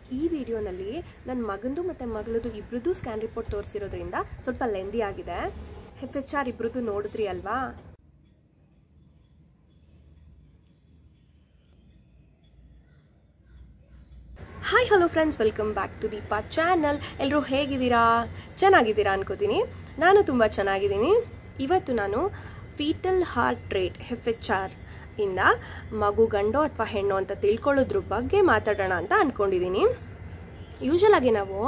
ಈ ವಿಡಿಯೋನಲ್ಲಿ ನನ್ನ ಮಗಂದು ಮತ್ತು ಮಗಳದು ಇಬ್ರದ್ದು ಸ್ಕ್ಯಾನ್ ರಿಪೋರ್ಟ್ ತೋರಿಸಿರೋದ್ರಿಂದ ಸ್ವಲ್ಪ ಲೆಂದಿ ಆಗಿದೆ ಎಫ್ ಎಚ್ ಆರ್ ಇಬ್ರದ್ದು ನೋಡಿದ್ರಿ ಅಲ್ವಾ hi hello friends welcome back to Deepa channel ಎಲ್ಲರೂ ಹೇಗಿದ್ದೀರಾ ಚೆನ್ನಾಗಿದ್ದೀರಾ ಅನ್ಕೋತೀನಿ ನಾನು ತುಂಬ ಚೆನ್ನಾಗಿದ್ದೀನಿ ಇವತ್ತು ನಾನು fetal heart rate F H R ಇಂದ ಮಗು ಗಂಡು ಅಥವಾ ಹೆಣ್ಣು ಅಂತ ತಿಳ್ಕೊಳ್ಳೋದ್ರ ಬಗ್ಗೆ ಮಾತಾಡೋಣ ಅಂತ ಅಂದ್ಕೊಂಡಿದ್ದೀನಿ ಯೂಶಲ್ ಆಗಿ ನಾವು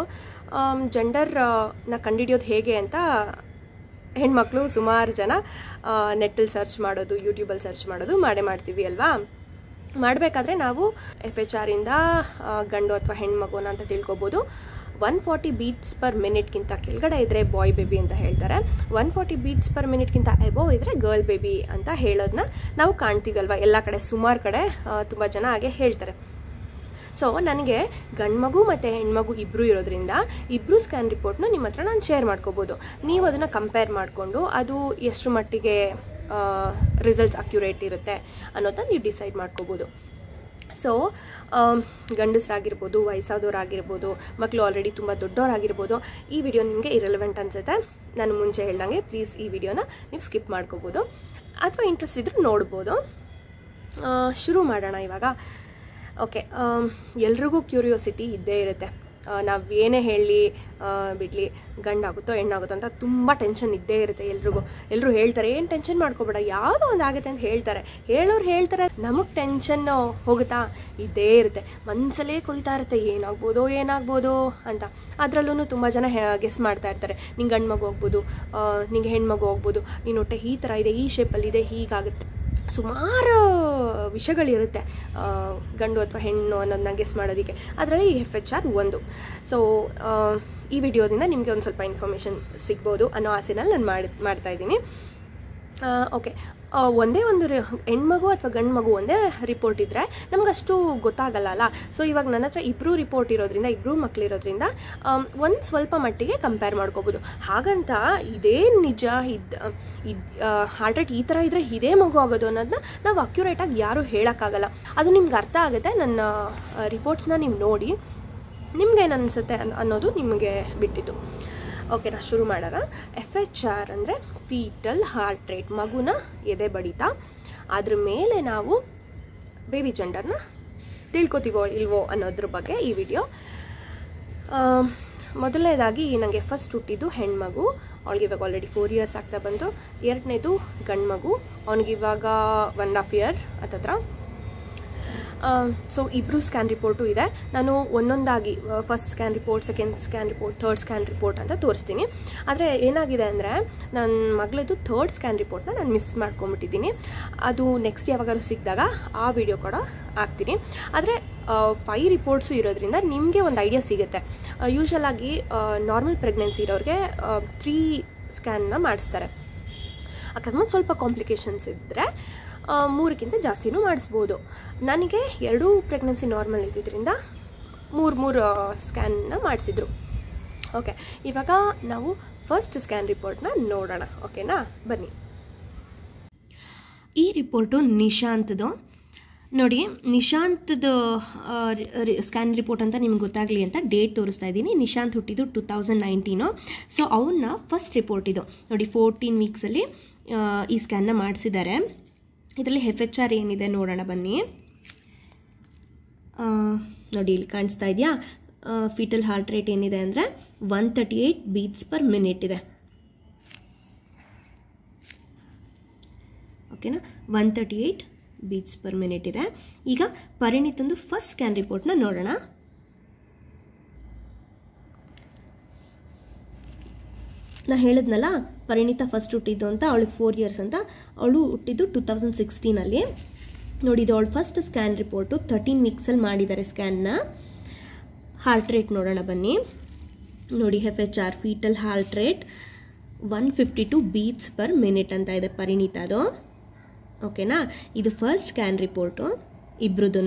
ಜೆಂಡರ್ನ ಕಂಡುಹಿಡಿಯೋದು ಹೇಗೆ ಅಂತ ಹೆಣ್ಮಕ್ಳು ಸುಮಾರು ಜನ ನೆಟ್ಟಲ್ಲಿ ಸರ್ಚ್ ಮಾಡೋದು ಯೂಟ್ಯೂಬಲ್ಲಿ ಸರ್ಚ್ ಮಾಡೋದು ಮಾಡೇ ಮಾಡ್ತೀವಿ ಅಲ್ವಾ ಮಾಡಬೇಕಾದ್ರೆ ನಾವು ಎಫ್ ಎಚ್ ಆರಿಂದ ಗಂಡು ಅಥವಾ ಹೆಣ್ಮಗುನ ಅಂತ ತಿಳ್ಕೊಬೋದು ಒನ್ ಫಾರ್ಟಿ ಬೀಟ್ಸ್ ಪರ್ ಮಿನಿಟ್ಗಿಂತ ಕೆಳಗಡೆ ಇದ್ದರೆ ಬಾಯ್ ಬೇಬಿ ಅಂತ ಹೇಳ್ತಾರೆ ಒನ್ ಫಾರ್ಟಿ ಬೀಟ್ಸ್ ಪರ್ ಮಿನಿಟ್ಗಿಂತ ಎಬೋವ್ ಇದ್ದರೆ ಗರ್ಲ್ ಬೇಬಿ ಅಂತ ಹೇಳೋದನ್ನ ನಾವು ಕಾಣ್ತೀವಿ ಅಲ್ವಾ ಎಲ್ಲ ಕಡೆ ಸುಮಾರು ಕಡೆ ತುಂಬ ಜನ ಹಾಗೆ ಹೇಳ್ತಾರೆ ಸೊ ನನಗೆ ಗಂಡ್ಮಗು ಮತ್ತು ಹೆಣ್ಮಗು ಇಬ್ಬರು ಇರೋದ್ರಿಂದ ಇಬ್ಬರು ಸ್ಕ್ಯಾನ್ ರಿಪೋರ್ಟ್ನ ನಿಮ್ಮ ಹತ್ರ ನಾನು ಶೇರ್ ಮಾಡ್ಕೋಬೋದು ನೀವು ಅದನ್ನು ಕಂಪೇರ್ ಮಾಡಿಕೊಂಡು ಅದು ಎಷ್ಟು ಮಟ್ಟಿಗೆ ರಿಸಲ್ಟ್ಸ್ ಅಕ್ಯುರೇಟ್ ಇರುತ್ತೆ ಅನ್ನೋದನ್ನ ನೀವು ಡಿಸೈಡ್ ಮಾಡ್ಕೋಬೋದು ಸೊ ಗಂಡಸರಾಗಿರ್ಬೋದು ವಯಸ್ಸಾದವರಾಗಿರ್ಬೋದು ಮಕ್ಕಳು ಆಲ್ರೆಡಿ ತುಂಬ ದೊಡ್ಡವರಾಗಿರ್ಬೋದು ಈ ವಿಡಿಯೋ ನಿಮಗೆ ಇರೆಲೆವೆಂಟ್ ಅನಿಸುತ್ತೆ ನಾನು ಮುಂಚೆ ಹೇಳ್ದಂಗೆ ಪ್ಲೀಸ್ ಈ ವಿಡಿಯೋನ ನೀವು ಸ್ಕಿಪ್ ಮಾಡ್ಕೋಬೋದು ಅಥವಾ ಇಂಟ್ರೆಸ್ಟ್ ಇದ್ರೂ ನೋಡ್ಬೋದು ಶುರು ಮಾಡೋಣ ಇವಾಗ ಓಕೆ ಎಲ್ರಿಗೂ ಕ್ಯೂರಿಯೋಸಿಟಿ ಇದ್ದೇ ಇರುತ್ತೆ ನಾವು ಏನೇ ಹೇಳಲಿ ಬಿಡಲಿ ಗಂಡಾಗುತ್ತೋ ಹೆಣ್ಣಾಗುತ್ತೋ ಅಂತ ತುಂಬ ಟೆನ್ಷನ್ ಇದ್ದೇ ಇರುತ್ತೆ ಎಲ್ರಿಗೂ ಎಲ್ಲರೂ ಹೇಳ್ತಾರೆ ಏನು ಟೆನ್ಷನ್ ಮಾಡ್ಕೋಬೇಡ ಯಾವುದೋ ಒಂದು ಆಗುತ್ತೆ ಅಂತ ಹೇಳ್ತಾರೆ ಹೇಳೋರು ಹೇಳ್ತಾರೆ ನಮಗೆ ಟೆನ್ಷನ್ ಹೋಗುತ್ತಾ ಇದ್ದೇ ಇರುತ್ತೆ ಮನಸ್ಸಲ್ಲೇ ಕುರಿತಾ ಇರುತ್ತೆ ಏನಾಗ್ಬೋದೋ ಏನಾಗ್ಬೋದು ಅಂತ ಅದರಲ್ಲೂ ತುಂಬ ಜನ ಗೆಸ್ ಮಾಡ್ತಾ ಇರ್ತಾರೆ ನಿಂಗೆ ಗಂಡು ಮಗು ಹೋಗ್ಬೋದು ನಿಂಗೆ ಹೆಣ್ಮಗು ಹೋಗ್ಬೋದು ನೀನು ಹೊಟ್ಟೆ ಈ ಥರ ಇದೆ ಈ ಶೇಪಲ್ಲಿದೆ ಹೀಗಾಗುತ್ತೆ ಸುಮಾರು ವಿಷಯಗಳಿರುತ್ತೆ ಗಂಡು ಅಥವಾ ಹೆಣ್ಣು ಅನ್ನೋದನ್ನ ಗೆಸ್ ಮಾಡೋದಕ್ಕೆ ಅದರಲ್ಲಿ ಎಫ್ ಎಚ್ ಆರ್ ಒಂದು ಸೊ ಈ ವಿಡಿಯೋದಿಂದ ನಿಮಗೆ ಒಂದು ಸ್ವಲ್ಪ ಇನ್ಫಾರ್ಮೇಷನ್ ಸಿಗ್ಬೋದು ಅನ್ನೋ ಆಸೆನಲ್ಲಿ ನಾನು ಮಾಡಿ ಮಾಡ್ತಾ ಇದ್ದೀನಿ ಓಕೆ ಒಂದೇ ಒಂದು ಹೆಣ್ಮಗು ಅಥವಾ ಗಂಡು ಮಗು ಒಂದೇ ರಿಪೋರ್ಟ್ ಇದ್ದರೆ ನಮ್ಗೆ ಅಷ್ಟು ಗೊತ್ತಾಗಲ್ಲ ಅಲ್ಲ ಸೊ ಇವಾಗ ನನ್ನ ಹತ್ರ ಇಬ್ಬರು ರಿಪೋರ್ಟ್ ಇರೋದ್ರಿಂದ ಇಬ್ಬರು ಮಕ್ಕಳಿರೋದ್ರಿಂದ ಒಂದು ಸ್ವಲ್ಪ ಮಟ್ಟಿಗೆ ಕಂಪೇರ್ ಮಾಡ್ಕೋಬೋದು ಹಾಗಂತ ಇದೇ ನಿಜ ಇದ್ ಇದು ಹಾರ್ಟ್ ರೇಟ್ ಈ ಥರ ಇದ್ದರೆ ಇದೇ ಮಗು ಆಗೋದು ಅನ್ನೋದನ್ನ ನಾವು ಅಕ್ಯುರೇಟಾಗಿ ಯಾರೂ ಹೇಳೋಕ್ಕಾಗಲ್ಲ ಅದು ನಿಮ್ಗೆ ಅರ್ಥ ಆಗುತ್ತೆ ನನ್ನ ರಿಪೋರ್ಟ್ಸ್ನ ನೀವು ನೋಡಿ ನಿಮ್ಗೇನು ಅನಿಸುತ್ತೆ ಅನ್ನೋದು ನಿಮಗೆ ಬಿಟ್ಟಿದ್ದು ಓಕೆ ನಾ ಶುರು ಮಾಡೋಣ ಎಫ್ ಎಚ್ ಆರ್ ಅಂದರೆ ಫೀಟಲ್ ಹಾರ್ಟ್ ರೇಟ್ ಮಗುನ ಎದೆ ಬಡಿತ ಅದ್ರ ಮೇಲೆ ನಾವು ಬೇಬಿ ಜೆಂಡರ್ನ ತಿಳ್ಕೊತೀವೋ ಇಲ್ವೋ ಅನ್ನೋದ್ರ ಬಗ್ಗೆ ಈ ವಿಡಿಯೋ ಮೊದಲನೇದಾಗಿ ನನಗೆ ಫಸ್ಟ್ ಹುಟ್ಟಿದ್ದು ಹೆಣ್ಮಗು ಅವಳಿಗೆ ಇವಾಗ ಆಲ್ರೆಡಿ ಫೋರ್ ಇಯರ್ಸ್ ಆಗ್ತಾ ಬಂತು ಎರಡನೇದು ಗಂಡು ಮಗು ಅವನಿಗಿವಾಗ ಒನ್ ಹಾಫ್ ಇಯರ್ ಹತ್ತತ್ರ ಸೊ ಇಬ್ಬರು ಸ್ಕ್ಯಾನ್ ರಿಪೋರ್ಟು ಇದೆ ನಾನು ಒಂದೊಂದಾಗಿ first scan report second scan report third scan report ಅಂತ ತೋರಿಸ್ತೀನಿ ಆದರೆ ಏನಾಗಿದೆ ಅಂದರೆ ನನ್ನ ಮಗಳದ್ದು ಥರ್ಡ್ ಸ್ಕ್ಯಾನ್ ರಿಪೋರ್ಟ್ನ ನಾನು ಮಿಸ್ ಮಾಡ್ಕೊಂಬಿಟ್ಟಿದ್ದೀನಿ ಅದು ನೆಕ್ಸ್ಟ್ ಯಾವಾಗಾದ್ರು ಸಿಕ್ಕಿದಾಗ ಆ ವಿಡಿಯೋ ಕೂಡ ಹಾಕ್ತೀನಿ ಆದರೆ ಫೈ ರಿಪೋರ್ಟ್ಸು ಇರೋದ್ರಿಂದ ನಿಮಗೆ ಒಂದು ಐಡಿಯಾ ಸಿಗುತ್ತೆ ಯೂಶಲಾಗಿ ನಾರ್ಮಲ್ ಪ್ರೆಗ್ನೆನ್ಸಿ ಇರೋರಿಗೆ ತ್ರೀ ಸ್ಕ್ಯಾನ್ನ ಮಾಡಿಸ್ತಾರೆ ಅಕಸ್ಮಾತ್ ಸ್ವಲ್ಪ ಕಾಂಪ್ಲಿಕೇಶನ್ಸ್ ಇದ್ದರೆ ಮೂರಕ್ಕಿಂತ ಜಾಸ್ತಿನೂ ಮಾಡಿಸ್ಬೋದು ನನಗೆ ಎರಡೂ ಪ್ರೆಗ್ನೆನ್ಸಿ ನಾರ್ಮಲ್ ಇದ್ದಿದ್ದರಿಂದ ಮೂರು ಮೂರು ಸ್ಕ್ಯಾನ್ನ ಮಾಡಿಸಿದ್ರು ಓಕೆ ಇವಾಗ ನಾವು ಫಸ್ಟ್ ಸ್ಕ್ಯಾನ್ ರಿಪೋರ್ಟ್ನ ನೋಡೋಣ ಓಕೆನಾ ಬನ್ನಿ ಈ ರಿಪೋರ್ಟು ನಿಶಾಂತ್ದು ನೋಡಿ ನಿಶಾಂತ್ದು ಸ್ಕ್ಯಾನ್ ರಿಪೋರ್ಟ್ ಅಂತ ನಿಮ್ಗೆ ಗೊತ್ತಾಗಲಿ ಅಂತ ಡೇಟ್ ತೋರಿಸ್ತಾ ಇದ್ದೀನಿ ನಿಶಾಂತ್ ಹುಟ್ಟಿದ್ದು ಟು ತೌಸಂಡ್ ನೈನ್ಟೀನು ಸೊ ಅವನ್ನ ಫಸ್ಟ್ ರಿಪೋರ್ಟ್ ಇದು ನೋಡಿ ಫೋರ್ಟೀನ್ ವೀಕ್ಸಲ್ಲಿ ಈ ಸ್ಕ್ಯಾನ್ನ ಮಾಡಿಸಿದ್ದಾರೆ ಇದರಲ್ಲಿ ಎಫ್ ಎಚ್ ಆರ್ ಏನಿದೆ ನೋಡೋಣ ಬನ್ನಿ ನೋಡಿ ಇಲ್ಲಿ ಕಾಣಿಸ್ತಾ ಇದೆಯಾ ಫೀಟಲ್ ಹಾರ್ಟ್ ರೇಟ್ ಏನಿದೆ ಅಂದರೆ one thirty eight beats per minute ಇದೆ ಓಕೆನಾ one thirty eight beats per minute ಇದೆ ಈಗ ಪರಿಣಿತಂದು ಫಸ್ಟ್ ಸ್ಕ್ಯಾನ್ ರಿಪೋರ್ಟ್ನ ನೋಡೋಣ ನಾ ಹೇಳಿದ್ನಲ್ಲ ಪರಿಣಿತ ಫಸ್ಟ್ ಹುಟ್ಟಿದ್ದು ಅಂತ ಅವಳಿಗೆ ಫೋರ್ ಇಯರ್ಸ್ ಅಂತ ಅವಳು ಹುಟ್ಟಿದ್ದು ಟು ತೌಸಂಡ್ ಸಿಕ್ಸ್ಟೀನಲ್ಲಿ ನೋಡಿದ್ದು ಅವಳು ಫಸ್ಟ್ ಸ್ಕ್ಯಾನ್ ರಿಪೋರ್ಟು ತರ್ಟೀನ್ ವೀಕ್ಸಲ್ಲಿ ಮಾಡಿದ್ದಾರೆ ಸ್ಕ್ಯಾನ್ನ ಹಾರ್ಟ್ ರೇಟ್ ನೋಡೋಣ ಬನ್ನಿ ನೋಡಿ F H R fetal heart rate one fifty two beats per minute ಅಂತ ಇದೆ ಪರಿಣಿತದು ಓಕೆನಾ ಇದು ಫಸ್ಟ್ ಸ್ಕ್ಯಾನ್ ರಿಪೋರ್ಟು ಇಬ್ರದ್ದು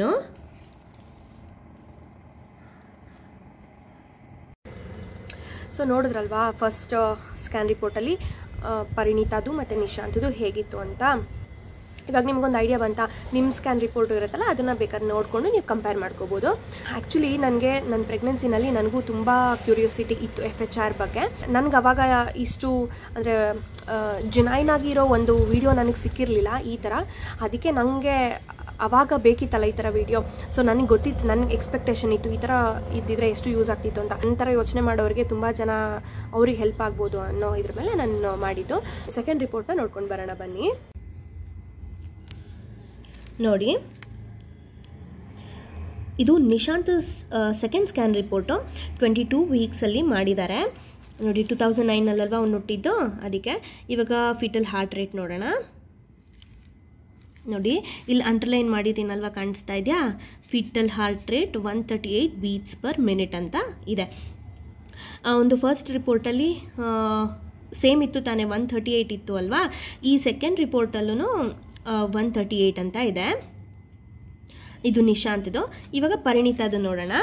ಸೊ ನೋಡಿದ್ರಲ್ವಾ ಫಸ್ಟ್ ಸ್ಕ್ಯಾನ್ ರಿಪೋರ್ಟಲ್ಲಿ ಪರಿಣಿತಾದು ಮತ್ತು ನಿಶಾಂತದು ಹೇಗಿತ್ತು ಅಂತ ಇವಾಗ ನಿಮ್ಗೊಂದು ಐಡಿಯಾ ಬಂತಾ ನಿಮ್ಮ ಸ್ಕ್ಯಾನ್ ರಿಪೋರ್ಟ್ ಇರುತ್ತಲ್ಲ ಅದನ್ನು ಬೇಕಾದ್ರೆ ನೋಡಿಕೊಂಡು ನೀವು ಕಂಪೇರ್ ಮಾಡ್ಕೋಬೋದು ಆ್ಯಕ್ಚುಲಿ ನನಗೆ ನನ್ನ ಪ್ರೆಗ್ನೆನ್ಸಿನಲ್ಲಿ ನನಗೂ ತುಂಬ ಕ್ಯೂರಿಯಾಸಿಟಿ ಇತ್ತು ಎಫ್ ಎಚ್ ಆರ್ ಬಗ್ಗೆ ನನಗೆ ಅವಾಗ ಇಷ್ಟು ಅಂದರೆ ಜುನೈನ್ ಆಗಿರೋ ಒಂದು ವಿಡಿಯೋ ನನಗೆ ಸಿಕ್ಕಿರಲಿಲ್ಲ ಈ ಥರ ಅದಕ್ಕೆ ನನಗೆ ಅವಾಗ ಬೇಕಿತ್ತಲ್ಲ ಈ ಥರ ವಿಡಿಯೋ ಸೊ ನನಗೆ ಗೊತ್ತಿತ್ತು ನನಗೆ ಎಕ್ಸ್ಪೆಕ್ಟೇಷನ್ ಇತ್ತು ಈ ಥರ ಇದ್ದಿದ್ರೆ ಎಷ್ಟು ಯೂಸ್ ಆಗ್ತಿತ್ತು ಅಂತ ನಂತರ ಯೋಚನೆ ಮಾಡೋರಿಗೆ ತುಂಬ ಜನ ಅವ್ರಿಗೆ ಹೆಲ್ಪ್ ಆಗ್ಬೋದು ಅನ್ನೋ ಇದ್ರ ಮೇಲೆ ನಾನು ಮಾಡಿದ್ದು ಸೆಕೆಂಡ್ ರಿಪೋರ್ಟ್ನ ನೋಡ್ಕೊಂಡು ಬರೋಣ ಬನ್ನಿ ನೋಡಿ ಇದು Nishant second scan report twenty two ವೀಕ್ಸಲ್ಲಿ ಮಾಡಿದ್ದಾರೆ ನೋಡಿ ಟು ತೌಸಂಡ್ ನೈನಲ್ಲಲ್ವಾ ಅವ್ನು ಹುಟ್ಟಿದ್ದು ಅದಕ್ಕೆ ಇವಾಗ ಫಿಟಲ್ ಹಾರ್ಟ್ ರೇಟ್ ನೋಡೋಣ ನೋಡಿ ಇಲ್ಲಿ ಅಂಡರ್ಲೈನ್ ಮಾಡಿದ್ದೀನಲ್ವ ಕಾಣಿಸ್ತಾ ಇದೆಯಾ fetal heart rate one thirty eight beats per minute ಅಂತ ಇದೆ ಒಂದು ಫಸ್ಟ್ ರಿಪೋರ್ಟಲ್ಲಿ ಸೇಮ್ ಇತ್ತು ತಾನೇ ಒನ್ ತರ್ಟಿ ಏಯ್ಟ್ ಇತ್ತು ಅಲ್ವಾ ಈ ಸೆಕೆಂಡ್ ರಿಪೋರ್ಟಲ್ಲೂ ಒನ್ ತರ್ಟಿ ಏಯ್ಟ್ ಅಂತ ಇದೆ ಇದು ನಿಶಾಂತ್ದು ಇವಾಗ ಪರಿಣಿತದು ನೋಡೋಣ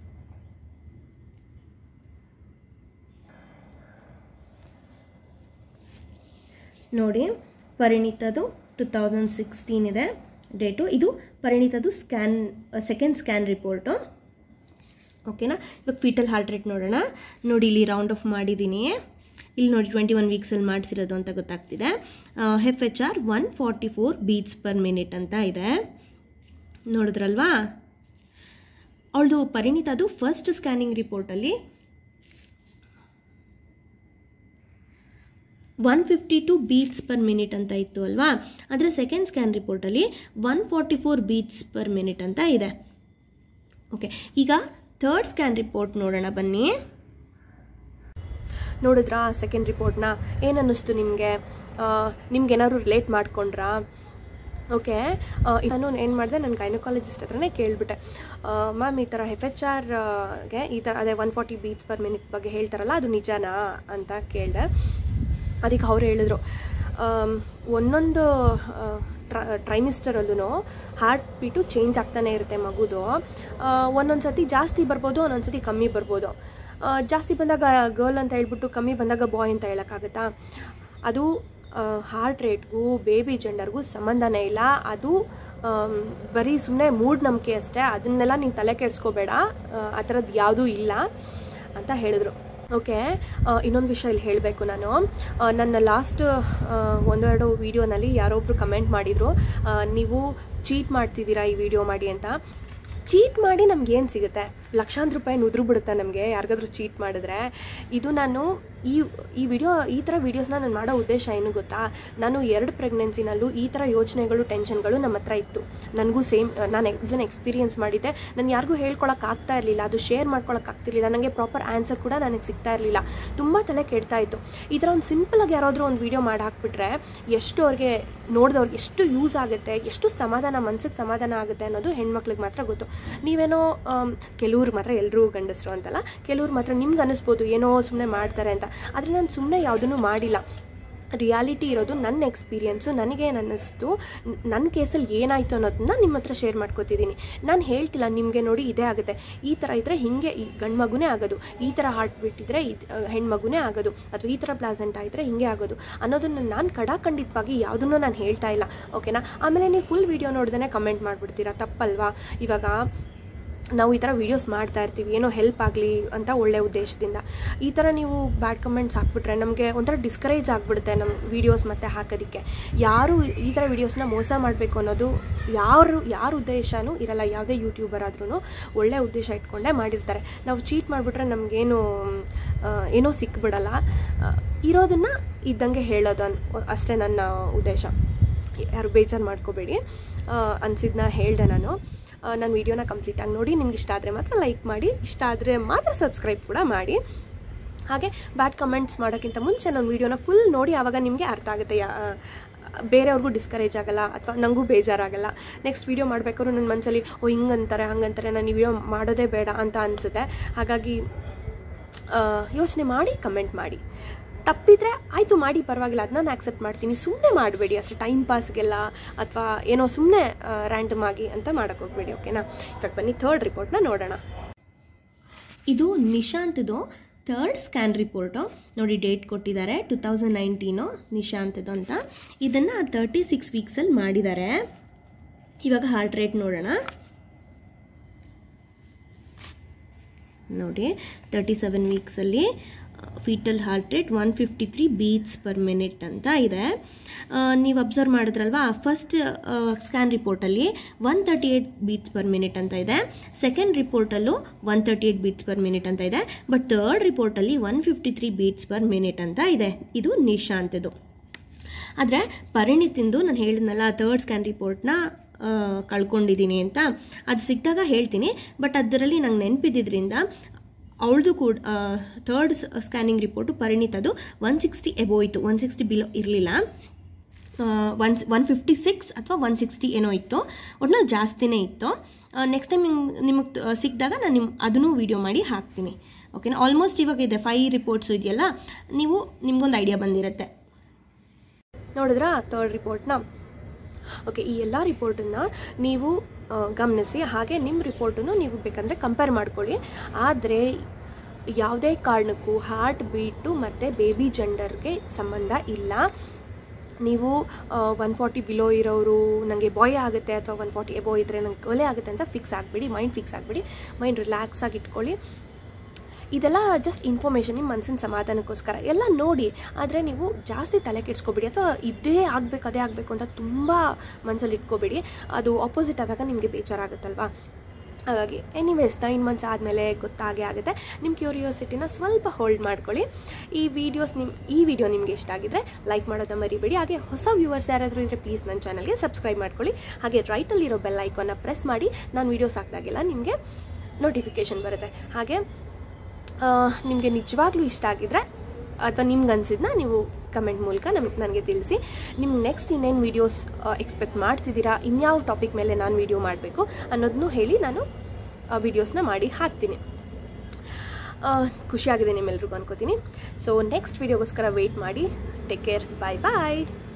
ನೋಡಿ ಪರಿಣಿತದು ಟು ತೌಸಂಡ್ ಸಿಕ್ಸ್ಟೀನ್ ಇದೆ ಡೇಟು ಇದು ಪರಿಣಿತದು ಸ್ಕ್ಯಾನ್ ಸೆಕೆಂಡ್ ಸ್ಕ್ಯಾನ್ ರಿಪೋರ್ಟು ಓಕೆನಾ ಇವಾಗ ಫೀಟಲ್ ಹಾರ್ಟ್ ರೇಟ್ ನೋಡೋಣ ನೋಡಿ ಇಲ್ಲಿ ರೌಂಡ್ ಆಫ್ ಮಾಡಿದ್ದೀನಿ ಇಲ್ಲಿ ನೋಡಿ ಟ್ವೆಂಟಿ ಒನ್ ವೀಕ್ಸಲ್ಲಿ ಮಾಡಿಸಿರೋದು ಅಂತ ಗೊತ್ತಾಗ್ತಿದೆ F H R one forty four beats per minute ಅಂತ ಇದೆ ನೋಡಿದ್ರಲ್ವಾ ಅವಳದು ಪರಿಣಿತದು ಫಸ್ಟ್ ಸ್ಕ್ಯಾನಿಂಗ್ ರಿಪೋರ್ಟಲ್ಲಿ one fifty two beats per minute ಅಂತ ಇತ್ತು ಅಲ್ವಾ ಆದರೆ ಸೆಕೆಂಡ್ ಸ್ಕ್ಯಾನ್ ರಿಪೋರ್ಟಲ್ಲಿ one forty four beats per minute ಅಂತ ಇದೆ ಓಕೆ ಈಗ ಥರ್ಡ್ ಸ್ಕ್ಯಾನ್ ರಿಪೋರ್ಟ್ ನೋಡೋಣ ಬನ್ನಿ ನೋಡಿದ್ರಾ ಸೆಕೆಂಡ್ ರಿಪೋರ್ಟ್ನ ಏನು ಅನ್ನಿಸ್ತು ನಿಮಗೆ ನಿಮ್ಗೆ ಏನಾದ್ರು ರಿಲೇಟ್ ಮಾಡ್ಕೊಂಡ್ರಾ ಓಕೆ ನಾನು ಏನು ಮಾಡಿದೆ ನನ್ನ ಗೈನಕಾಲಜಿಸ್ಟ್ ಹತ್ರನೇ ಕೇಳಿಬಿಟ್ಟೆ ಮ್ಯಾಮ್ ಈ ಥರ ಎಫ್ ಎಚ್ ಆರ್ಗೆ ಈ ಥರ ಅದೇ one forty beats per minute ಬಗ್ಗೆ ಹೇಳ್ತಾರಲ್ಲ ಅದು ನಿಜನಾ ಅಂತ ಕೇಳಿದೆ ಅದಕ್ಕೆ ಅವ್ರು ಹೇಳಿದ್ರು ಒಂದೊಂದು ಟ್ರೈಮಿಸ್ಟರಲ್ಲೂ ಹಾರ್ಟ್ ಬೀಟು ಚೇಂಜ್ ಆಗ್ತಾನೆ ಇರುತ್ತೆ ಮಗುದು ಒಂದೊಂದು ಸತಿ ಜಾಸ್ತಿ ಬರ್ಬೋದು ಒಂದೊಂದು ಸತಿ ಕಮ್ಮಿ ಬರ್ಬೋದು ಜಾಸ್ತಿ ಬಂದಾಗ ಗರ್ಲ್ ಅಂತ ಹೇಳ್ಬಿಟ್ಟು ಕಮ್ಮಿ ಬಂದಾಗ ಬಾಯ್ ಅಂತ ಹೇಳೋಕ್ಕಾಗತ್ತಾ ಅದು ಹಾರ್ಟ್ ರೇಟ್ಗೂ ಬೇಬಿ ಜೆಂಡರ್ಗೂ ಸಂಬಂಧನೇ ಇಲ್ಲ ಅದು ಬರೀ ಸುಮ್ಮನೆ ಮೂಢನಂಬಿಕೆ ಅಷ್ಟೇ ಅದನ್ನೆಲ್ಲ ನೀನು ತಲೆ ಕೆಡಿಸ್ಕೋಬೇಡ ಆ ಥರದ್ದು ಯಾವುದೂ ಇಲ್ಲ ಅಂತ ಹೇಳಿದ್ರು ಓಕೆ ಇನ್ನೊಂದು ವಿಷಯ ಇಲ್ಲಿ ಹೇಳಬೇಕು ನಾನು ನನ್ನ ಲಾಸ್ಟ್ ಒಂದೆರಡು ವೀಡಿಯೋನಲ್ಲಿ ಯಾರೊಬ್ಬರು ಕಮೆಂಟ್ ಮಾಡಿದರು ನೀವು ಚೀಟ್ ಮಾಡ್ತಿದ್ದೀರಾ ಈ ವಿಡಿಯೋ ಮಾಡಿ ಅಂತ ಚೀಟ್ ಮಾಡಿ ನಮ್ಗೆ ಏನು ಸಿಗುತ್ತೆ ಲಕ್ಷಾಂತರ ರೂಪಾಯಿ ಉದುರು ಬಿಡುತ್ತೆ ನಮಗೆ ಯಾರಿಗಾದ್ರೂ ಚೀಟ್ ಮಾಡಿದ್ರೆ ಇದು ನಾನು ಈ ಈ ವಿಡಿಯೋ ಈ ಥರ ವೀಡಿಯೋಸ್ನ ನಾನು ಮಾಡೋ ಉದ್ದೇಶ ಏನು ಗೊತ್ತಾ ನಾನು ಎರಡು ಪ್ರೆಗ್ನೆನ್ಸಿನಲ್ಲೂ ಈ ಥರ ಯೋಚನೆಗಳು ಟೆನ್ಷನ್ಗಳು ನಮ್ಮ ಹತ್ರ ಇತ್ತು ನನಗೂ ಸೇಮ್ ನಾನು ಇದನ್ನು ಎಕ್ಸ್ಪೀರಿಯನ್ಸ್ ಮಾಡಿದ್ದೆ ನಾನು ಯಾರಿಗೂ ಹೇಳ್ಕೊಳಕ್ಕೆ ಆಗ್ತಾ ಇರಲಿಲ್ಲ ಅದು ಶೇರ್ ಮಾಡ್ಕೊಳಕ್ಕೆ ಆಗ್ತಿರ್ಲಿಲ್ಲ ನನಗೆ ಪ್ರಾಪರ್ ಆನ್ಸರ್ ಕೂಡ ನನಗೆ ಸಿಗ್ತಾ ಇರಲಿಲ್ಲ ತುಂಬ ತಲೆ ಕೆಡ್ತಾ ಇತ್ತು ಈ ಥರ ಒಂದು ಸಿಂಪಲಾಗಿ ಯಾರಾದರೂ ಒಂದು ವೀಡಿಯೋ ಮಾಡಿ ಹಾಕ್ಬಿಟ್ರೆ ಎಷ್ಟು ಅವ್ರಿಗೆ ನೋಡಿದವ್ರಿಗೆ ಎಷ್ಟು ಯೂಸ್ ಆಗುತ್ತೆ ಎಷ್ಟು ಸಮಾಧಾನ ಮನ್ಸಿಗೆ ಸಮಾಧಾನ ಆಗುತ್ತೆ ಅನ್ನೋದು ಹೆಣ್ಮಕ್ಳಿಗೆ ಮಾತ್ರ ಗೊತ್ತು ನೀವೇನೋ ಕೆಲವ್ರು ಮಾತ್ರ ಎಲ್ಲರೂ ಗಂಡಸರು ಅಂತಲ್ಲ ಕೆಲವ್ರು ಮಾತ್ರ ನಿಮ್ಗೆ ಅನ್ನಿಸ್ಬೋದು ಏನೋ ಸುಮ್ಮನೆ ಮಾಡ್ತಾರೆ ಅಂತ ಆದರೆ ನಾನು ಸುಮ್ಮನೆ ಯಾವುದನ್ನು ಮಾಡಿಲ್ಲ ರಿಯಾಲಿಟಿ ಇರೋದು ನನ್ನ ಎಕ್ಸ್ಪೀರಿಯೆನ್ಸು ನನಗೇನು ಅನ್ನಿಸ್ತು ನನ್ನ ಕೇಸಲ್ಲಿ ಏನಾಯಿತು ಅನ್ನೋದನ್ನ ನಿಮ್ಮ ಹತ್ರ ಶೇರ್ ಮಾಡ್ಕೋತಿದ್ದೀನಿ ನಾನು ಹೇಳ್ತಿಲ್ಲ ನಿಮಗೆ ನೋಡಿ ಇದೇ ಆಗುತ್ತೆ ಈ ಥರ ಇದ್ದರೆ ಹೀಗೆ ಈ ಗಂಡು ಮಗುನೇ ಆಗೋದು ಈ ಥರ ಹಾರ್ಟ್ ಬಿಟ್ಟಿದ್ರೆ ಇದು ಹೆಣ್ಮಗುನೇ ಆಗೋದು ಅಥವಾ ಈ ಥರ ಪ್ಲಾಸೆಂಟ್ ಆಗಿದ್ರೆ ಹಿಂಗೆ ಆಗೋದು ಅನ್ನೋದನ್ನು ನಾನು ಕಡಾಖಂಡಿತವಾಗಿ ಯಾವುದನ್ನು ನಾನು ಹೇಳ್ತಾ ಇಲ್ಲ ಓಕೆನಾ ಆಮೇಲೆ ನೀವು ಫುಲ್ ವೀಡಿಯೋ ನೋಡ್ದೇ ಕಮೆಂಟ್ ಮಾಡಿಬಿಡ್ತೀರಾ ತಪ್ಪಲ್ವಾ ಇವಾಗ ನಾವು ಈ ಥರ ವೀಡಿಯೋಸ್ ಮಾಡ್ತಾ ಇರ್ತೀವಿ ಏನೋ ಹೆಲ್ಪ್ ಆಗಲಿ ಅಂತ ಒಳ್ಳೆ ಉದ್ದೇಶದಿಂದ ಈ ಥರ ನೀವು ಬ್ಯಾಡ್ ಕಮೆಂಟ್ಸ್ ಹಾಕ್ಬಿಟ್ರೆ ನಮಗೆ ಒಂಥರ ಡಿಸ್ಕರೇಜ್ ಆಗಿಬಿಡುತ್ತೆ ನಮ್ಮ ವೀಡಿಯೋಸ್ ಮತ್ತೆ ಹಾಕೋದಕ್ಕೆ ಯಾರು ಈ ಥರ ವೀಡಿಯೋಸ್ನ ಮೋಸ ಮಾಡಬೇಕು ಅನ್ನೋದು ಯಾರು ಯಾರ ಉದ್ದೇಶನೂ ಇರಲ್ಲ ಯಾವುದೇ ಯೂಟ್ಯೂಬರ್ ಆದ್ರೂ ಒಳ್ಳೆ ಉದ್ದೇಶ ಇಟ್ಕೊಂಡೇ ಮಾಡಿರ್ತಾರೆ ನಾವು ಚೀಟ್ ಮಾಡಿಬಿಟ್ರೆ ನಮಗೇನು ಏನೋ ಸಿಕ್ಬಿಡಲ್ಲ ಇರೋದನ್ನು ಇದ್ದಂಗೆ ಹೇಳೋದು ಅನ್ ಅಷ್ಟೇ ನನ್ನ ಉದ್ದೇಶ ಯಾರು ಬೇಜಾರು ಮಾಡ್ಕೋಬೇಡಿ ಅನಿಸಿದ್ನ ಹೇಳಿದೆ ನಾನು ನನ್ನ ವೀಡಿಯೋನ ಕಂಪ್ಲೀಟಾಗಿ ನೋಡಿ ನಿಮ್ಗೆ ಇಷ್ಟ ಆದರೆ ಮಾತ್ರ ಲೈಕ್ ಮಾಡಿ ಇಷ್ಟ ಆದರೆ ಮಾತ್ರ ಸಬ್ಸ್ಕ್ರೈಬ್ ಕೂಡ ಮಾಡಿ ಹಾಗೆ ಬ್ಯಾಡ್ ಕಮೆಂಟ್ಸ್ ಮಾಡೋಕ್ಕಿಂತ ಮುಂಚೆ ನನ್ನ ವೀಡಿಯೋನ ಫುಲ್ ನೋಡಿ ಆವಾಗ ನಿಮಗೆ ಅರ್ಥ ಆಗುತ್ತೆ ಯಾ ಬೇರೆಯವ್ರಿಗೂ ಡಿಸ್ಕರೇಜ್ ಆಗಲ್ಲ ಅಥವಾ ನನಗೂ ಬೇಜಾರಾಗಲ್ಲ ನೆಕ್ಸ್ಟ್ ವೀಡಿಯೋ ಮಾಡಬೇಕಾದ್ರೂ ನನ್ನ ಮನಸ್ಸಲ್ಲಿ ಓ ಹಿಂಗಂತಾರೆ ಹಂಗಂತಾರೆ ನಾನು ಈ ವಿಡಿಯೋ ಮಾಡೋದೇ ಬೇಡ ಅಂತ ಅನಿಸುತ್ತೆ ಹಾಗಾಗಿ ಯೋಚನೆ ಮಾಡಿ ಕಮೆಂಟ್ ಮಾಡಿ ತಪ್ಪಿದ್ರೆ ಆಯಿತು ಮಾಡಿ ಪರವಾಗಿಲ್ಲ ಅದನ್ನ ನಾನು ಆಕ್ಸೆಪ್ಟ್ ಮಾಡ್ತೀನಿ ಸುಮ್ಮನೆ ಮಾಡಬೇಡಿ ಅಷ್ಟೇ ಟೈಮ್ ಪಾಸ್ಗೆಲ್ಲ ಅಥವಾ ಏನೋ ಸುಮ್ಮನೆ ರ್ಯಾಂಡಮ್ ಆಗಿ ಅಂತ ಮಾಡೋಕ್ಕೆ ಹೋಗ್ಬೇಡಿ ಓಕೆನಾ ಇವಾಗ ಬನ್ನಿ ಥರ್ಡ್ ರಿಪೋರ್ಟ್ನ ನೋಡೋಣ ಇದು ನಿಶಾಂತ್ದು ಥರ್ಡ್ ಸ್ಕ್ಯಾನ್ ರಿಪೋರ್ಟು ನೋಡಿ ಡೇಟ್ ಕೊಟ್ಟಿದ್ದಾರೆ ಟು ತೌಸಂಡ್ ನೈನ್ಟೀನು ನಿಶಾಂತದ್ದು ಅಂತ ಇದನ್ನು ತರ್ಟಿ ಸಿಕ್ಸ್ ವೀಕ್ಸಲ್ಲಿ ಮಾಡಿದ್ದಾರೆ ಇವಾಗ ಹಾರ್ಟ್ ರೇಟ್ ನೋಡೋಣ ನೋಡಿ ತರ್ಟಿ ಸೆವೆನ್ ವೀಕ್ಸಲ್ಲಿ fetal heart rate one fifty three beats per minute ಅಂತ ಇದೆ ನೀವು ಅಬ್ಸರ್ವ್ ಮಾಡಿದ್ರಲ್ವಾ ಫಸ್ಟ್ ಸ್ಕ್ಯಾನ್ ರಿಪೋರ್ಟಲ್ಲಿ one thirty eight beats per minute ಅಂತ ಇದೆ ಸೆಕೆಂಡ್ ರಿಪೋರ್ಟಲ್ಲೂ one thirty eight beats per minute ಅಂತ ಇದೆ ಬಟ್ ಥರ್ಡ್ ರಿಪೋರ್ಟಲ್ಲಿ one fifty three beats per minute ಅಂತ ಇದೆ ಇದು ನಿಶಾಂತದು ಆದರೆ ಪರಿಣಿತಿಂದು ನಾನು ಹೇಳಿದ್ನಲ್ಲ ಥರ್ಡ್ ಸ್ಕ್ಯಾನ್ ರಿಪೋರ್ಟ್ನ ಕಳ್ಕೊಂಡಿದ್ದೀನಿ ಅಂತ ಅದು ಸಿಕ್ಕಿದಾಗ ಹೇಳ್ತೀನಿ ಬಟ್ ಅದರಲ್ಲಿ ನಂಗೆ ನೆನಪಿದ್ದಿದ್ರಿಂದ ಅವಳದು ಕೂಡ ಥರ್ಡ್ ಸ್ಕ್ಯಾನಿಂಗ್ ರಿಪೋರ್ಟು ಪರಿಣಿತದು ಒನ್ ಸಿಕ್ಸ್ಟಿ ಎಬೋ ಇತ್ತು ಒನ್ ಸಿಕ್ಸ್ಟಿ ಬಿಲೋ ಇರಲಿಲ್ಲ ಒನ್ ಒನ್ ಫಿಫ್ಟಿ ಸಿಕ್ಸ್ ಅಥವಾ ಒನ್ ಸಿಕ್ಸ್ಟಿ ಏನೋ ಇತ್ತು ಒಟ್ನಲ್ಲಿ ಜಾಸ್ತಿನೇ ಇತ್ತು ನೆಕ್ಸ್ಟ್ ಟೈಮ್ ನಿಮ್ಗೆ ನಿಮಗೆ ಸಿಕ್ಕಿದಾಗ ನಾನು ನಿಮ್ಮ ಅದನ್ನು ವೀಡಿಯೋ ಮಾಡಿ ಹಾಕ್ತೀನಿ ಓಕೆನಾ ಆಲ್ಮೋಸ್ಟ್ ಇವಾಗ ಇದೆ ಫೈ ರಿಪೋರ್ಟ್ಸು ಇದೆಯಲ್ಲ ನೀವು ನಿಮ್ಗೊಂದು ಐಡಿಯಾ ಬಂದಿರುತ್ತೆ ನೋಡಿದ್ರಾ ಥರ್ಡ್ ರಿಪೋರ್ಟ್ನ ಓಕೆ ಈ ಎಲ್ಲ ರಿಪೋರ್ಟನ್ನು ನೀವು ಗಮನಿಸಿ ಹಾಗೆ ನಿಮ್ಮ ರಿಪೋರ್ಟನ್ನು ನೀವು ಬೇಕಂದರೆ ಕಂಪೇರ್ ಮಾಡ್ಕೊಳ್ಳಿ ಆದರೆ ಯಾವುದೇ ಕಾರಣಕ್ಕೂ ಹಾರ್ಟ್ ಬೀಟು ಮತ್ತು ಬೇಬಿ ಜೆಂಡರ್ಗೆ ಸಂಬಂಧ ಇಲ್ಲ ನೀವು ಒನ್ ಫಾರ್ಟಿ ಬಿಲೋ ಇರೋರು ನನಗೆ ಬಾಯ್ ಆಗುತ್ತೆ ಅಥವಾ ಒನ್ ಫಾರ್ಟಿ ಎಬೋ ಇದ್ದರೆ ನಂಗೆ ಕೊಲೆ ಆಗುತ್ತೆ ಅಂತ ಫಿಕ್ಸ್ ಆಗಿಬಿಡಿ ಮೈಂಡ್ ಫಿಕ್ಸ್ ಆಗಿಬಿಡಿ ಮೈಂಡ್ ರಿಲ್ಯಾಕ್ಸ್ ಆಗಿ ಇಟ್ಕೊಳ್ಳಿ ಇದೆಲ್ಲ ಜಸ್ಟ್ ಇನ್ಫಾರ್ಮೇಷನ್ ನಿಮ್ಮ ಮನಸ್ಸಿನ ಸಮಾಧಾನಕ್ಕೋಸ್ಕರ ಎಲ್ಲ ನೋಡಿ ಆದರೆ ನೀವು ಜಾಸ್ತಿ ತಲೆ ಕೆಡ್ಸ್ಕೊಬೇಡಿ ಅಥವಾ ಇದೇ ಆಗಬೇಕು ಅದೇ ಆಗಬೇಕು ಅಂತ ತುಂಬ ಮನಸ್ಸಲ್ಲಿ ಇಟ್ಕೋಬೇಡಿ ಅದು ಆಪೋಸಿಟ್ ಆದಾಗ ನಿಮಗೆ ಬೇಜಾರಾಗುತ್ತಲ್ವಾ ಹಾಗಾಗಿ ಎನಿವೇಸ್ ನೈನ್ ಮಂತ್ಸ್ ಆದಮೇಲೆ ಗೊತ್ತಾಗೇ ಆಗುತ್ತೆ ನಿಮ್ಮ ಕ್ಯೂರಿಯಾಸಿಟಿನ ಸ್ವಲ್ಪ ಹೋಲ್ಡ್ ಮಾಡ್ಕೊಳ್ಳಿ ಈ ವಿಡಿಯೋಸ್ ನಿಮ್ಮ ಈ ವಿಡಿಯೋ ನಿಮಗೆ ಇಷ್ಟ ಆಗಿದ್ರೆ ಲೈಕ್ ಮಾಡೋದನ್ನ ಮರಿಬೇಡಿ ಹಾಗೆ ಹೊಸ ವ್ಯೂವರ್ಸ್ ಯಾರಾದರೂ ಇದ್ದರೆ ಪ್ಲೀಸ್ ನನ್ನ ಚಾನಲ್ಗೆ ಸಬ್ಸ್ಕ್ರೈಬ್ ಮಾಡ್ಕೊಳ್ಳಿ ಹಾಗೆ ರೈಟಲ್ಲಿರೋ ಬೆಲ್ ಐಕಾನ್ನ ಪ್ರೆಸ್ ಮಾಡಿ ನಾನು ವೀಡಿಯೋಸ್ ಹಾಕಿದಾಗೆಲ್ಲ ನಿಮಗೆ ನೋಟಿಫಿಕೇಷನ್ ಬರುತ್ತೆ ಹಾಗೆ ನಿಮಗೆ ನಿಜವಾಗ್ಲೂ ಇಷ್ಟ ಆಗಿದ್ರೆ ಅಥವಾ ನಿಮ್ಗೆ ಅನಿಸಿದ್ನ ನೀವು ಕಮೆಂಟ್ ಮೂಲಕ ನಮ್ ನನಗೆ ತಿಳಿಸಿ ನಿಮ್ಗೆ ನೆಕ್ಸ್ಟ್ ಇನ್ನೇನು ವೀಡಿಯೋಸ್ ಎಕ್ಸ್ಪೆಕ್ಟ್ ಮಾಡ್ತಿದ್ದೀರಾ ಇನ್ಯಾವ ಟಾಪಿಕ್ ಮೇಲೆ ನಾನು ವೀಡಿಯೋ ಮಾಡಬೇಕು ಅನ್ನೋದನ್ನು ಹೇಳಿ ನಾನು ವೀಡಿಯೋಸ್ನ ಮಾಡಿ ಹಾಕ್ತೀನಿ ಖುಷಿಯಾಗಿದೆ ನಿಮ್ಮೆಲ್ರಿಗೂ ಅನ್ಕೋತೀನಿ ಸೊ ನೆಕ್ಸ್ಟ್ ವೀಡಿಯೋಗೋಸ್ಕರ ವೆಯ್ಟ್ ಮಾಡಿ ಟೇಕ್ ಕೇರ್ ಬಾಯ್ ಬಾಯ್